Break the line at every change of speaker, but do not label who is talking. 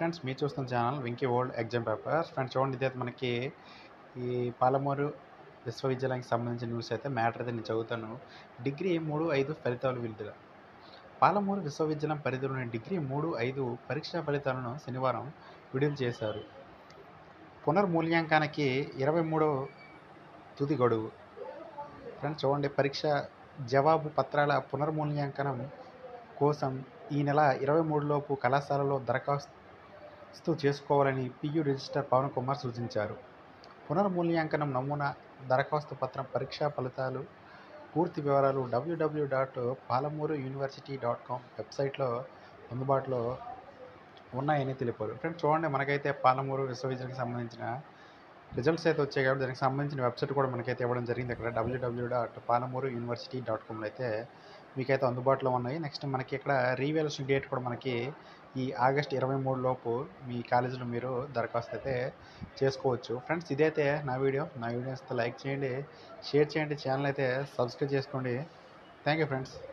friends మీరు చూస్తున్న channel Venky world exam paper friends చూడండి ఇదైతే మనకి ఈ పాలమూరు విశ్వవిద్యాలయానికి సంబంధించిన న్యూస్ అయితే మ్యాటర్ అయితే నేను చదువుతాను డిగ్రీ మూడు ఐదు ఫలితాలు విడుదల పాలమూరు విశ్వవిద్యాలయం పరిధిలోని డిగ్రీ మూడు ఐదు పరీక్షా ఫలితాలను శనివారం విడుదల చేశారు పునర్మూల్యాంకనానికి ఇరవై మూడో తుది గడువు ఫ్రెండ్స్ చూడండి పరీక్ష జవాబు పత్రాల పునర్మూల్యాంకనం కోసం ఈ నెల ఇరవై మూడులోపు కళాశాలలో దరఖాస్తు చేసుకోవాలని పియు రిజిస్టర్ పవన్ కుమార్ సూచించారు పునర్మూల్యాంకనం నమూనా దరఖాస్తు పత్రం పరీక్షా ఫలితాలు పూర్తి వివరాలు W W dot Palamuru university dot com వెబ్సైట్లో అందుబాటులో ఉన్నాయని తెలిపారు ఫ్రెండ్స్ చూడండి మనకైతే పాలమూరు విశ్వవిద్యాలయానికి సంబంధించిన రిజల్ట్స్ అయితే వచ్చాయి కాబట్టి దానికి సంబంధించిన వెబ్సైట్ కూడా మనకైతే ఇవ్వడం జరిగింది అక్కడ W W dot Palamuru university dot కామ్లో అయితే మీకైతే అందుబాటులో ఉన్నాయి నెక్స్ట్ మనకి ఇక్కడ రీవాల్యుయేషన్ డేట్ కూడా మనకి ఈ ఆగస్ట్ ఇరవై మూడు లోపు మీ కాలేజీలో మీరు దరఖాస్తు అయితే చేసుకోవచ్చు ఫ్రెండ్స్ ఇదైతే నా వీడియో నా వీడియోస్ లైక్ చేయండి షేర్ చేయండి ఛానల్ అయితే సబ్స్క్రైబ్ చేసుకోండి థ్యాంక్ యూ ఫ్రెండ్స్